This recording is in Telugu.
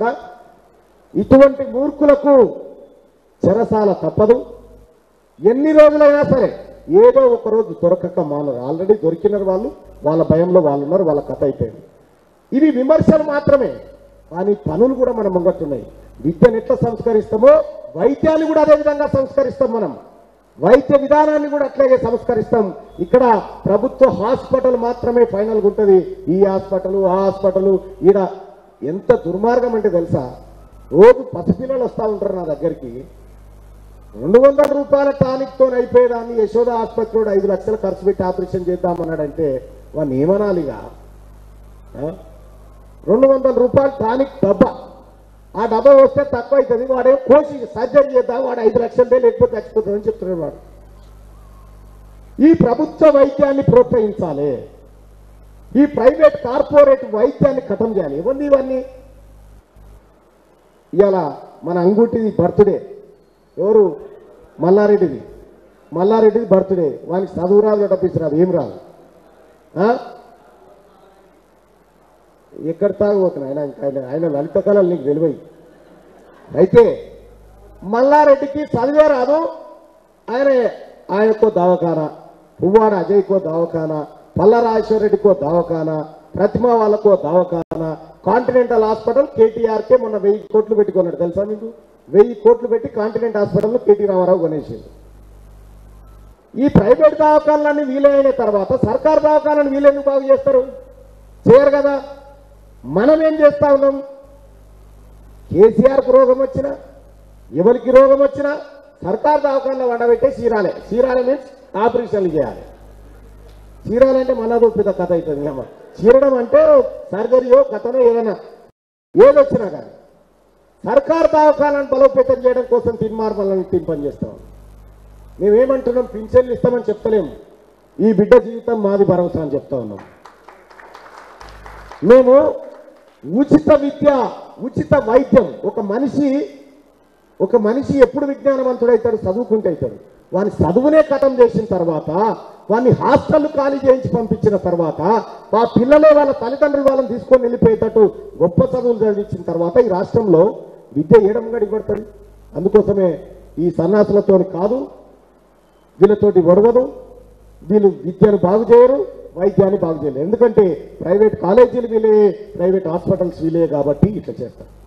ఇటువంటి మూర్ఖులకు చెరసాల తప్పదు ఎన్ని రోజులైనా సరే ఏదో ఒక రోజు దొరకక మానరు ఆల్రెడీ దొరికినారు వాళ్ళు వాళ్ళ భయంలో వాళ్ళు ఉన్నారు వాళ్ళ కథ అయిపోయింది ఇవి విమర్శలు మాత్రమే కానీ పనులు కూడా మన ముంగట్టున్నాయి విద్యను ఎట్లా సంస్కరిస్తామో వైద్యాన్ని కూడా అదే విధంగా సంస్కరిస్తాం మనం వైద్య విధానాన్ని కూడా అట్లాగే సంస్కరిస్తాం ఇక్కడ ప్రభుత్వ హాస్పిటల్ మాత్రమే ఫైనల్గా ఉంటుంది ఈ హాస్పిటల్ ఆ హాస్పిటల్ ఈడ ఎంత దుర్మార్గం అంటే తెలుసా రోజు పసిపిల్లలు వస్తూ ఉంటారు నా దగ్గరికి రెండు వందల రూపాయల టానిక్తో అయిపోయేదాన్ని యశోద ఆసుపత్రిలో ఐదు లక్షలు ఖర్చు పెట్టి ఆపరేషన్ చేద్దామన్నాడంటే వాడిని ఏమనాలిగా ఆ? రెండు వందల రూపాయలు టానిక్ డబ్బా ఆ డబ్బా వస్తే తక్కువ అవుతుంది వాడే కోసి సర్జరీ చేద్దాం వాడు ఐదు లక్షలదే లేకపోతే చచ్చిపోతుందని చెప్తున్నాడు వాడు ఈ ప్రభుత్వ వైద్యాన్ని ప్రోత్సహించాలి ఈ ప్రైవేట్ కార్పొరేట్ వైద్యాన్ని ఖతం చేయాలి ఇవన్నీ ఇవన్నీ ఇవాళ మన అంగుటిది బర్త్డే ఎవరు మల్లారెడ్డిది మల్లారెడ్డిది బర్త్డే వానికి చదువు రాదు డబ్బించి రాదు ఏం రాదు ఆ? ఎక్కడ తాగబోతున్నా ఆయన ఇంకా ఆయన ఆయన లలిత కళలు నీకు తెలివై అయితే మల్లారెడ్డికి చదివే రాదు ఆయన ఆయనకో దవాఖానా పువ్వాడ అజయ్కో దవాఖానా పల్లరాజేశ్వరరెడ్డికో దవాఖానా ప్రతిమ వాళ్ళకో దవాఖానా కాంటినెంటల్ హాస్పిటల్ కేటీఆర్కే మొన్న వెయ్యి కోట్లు పెట్టుకున్నాడు తెలుసా మీకు వెయ్యి కోట్లు పెట్టి కాంటినెంట్ హాస్పిటల్లో కేటీ రామారావు కొనేసింది ఈ ప్రైవేట్ దవాఖానాలన్నీ వీలైన తర్వాత సర్కార్ దవాఖానాలను వీలెందుకు బాగు చేస్తారు చేయరు కదా మనం ఏం చేస్తా ఉన్నాం కేసీఆర్కు రోగం వచ్చినా ఎవరికి రోగం వచ్చినా సర్కార్ దవాఖానలో వండబెట్టే చీరాలే చీరాలే మీన్స్ ఆపరేషన్లు చేయాలి చీరాలంటే మళ్ళా పెద్ద కథ అవుతుంది అమ్మ చీరడం అంటే సర్జరీయో కథనో ఏదైనా ఏదొచ్చినా కానీ సర్కార్ దవాఖానాన్ని బలోపేతం చేయడం కోసం తిన్మార్మలను తింపని చేస్తాం మేమేమంటున్నాం పింఛన్లు ఇస్తామని చెప్తలేము ఈ బిడ్డ జీవితం మాది భరోసా అని చెప్తా ఉన్నాం మేము ఉచిత విద్య ఉచిత వైద్యం ఒక మనిషి ఒక మనిషి ఎప్పుడు విజ్ఞానవంతుడైతాడు చదువుకుంటే అవుతాడు వాని చదువునే కథం చేసిన తర్వాత వాని హాస్టల్ ఖాళీ చేయించి పంపించిన తర్వాత ఆ పిల్లలే వాళ్ళ తల్లిదండ్రులు వాళ్ళని తీసుకొని వెళ్ళిపోయేటట్టు గొప్ప చదువులు చదివించిన తర్వాత ఈ రాష్ట్రంలో విద్య ఏడం గడిపడుతుంది అందుకోసమే ఈ సన్నాసులతో కాదు వీళ్ళతోటి ఒడవదు వీళ్ళు విద్యను బాగు చేయరు వైద్యాన్ని బాగు చేయలేరు ఎందుకంటే ప్రైవేట్ కాలేజీలు వీలే ప్రైవేట్ హాస్పిటల్స్ వీలే కాబట్టి ఇట్లా చేస్తారు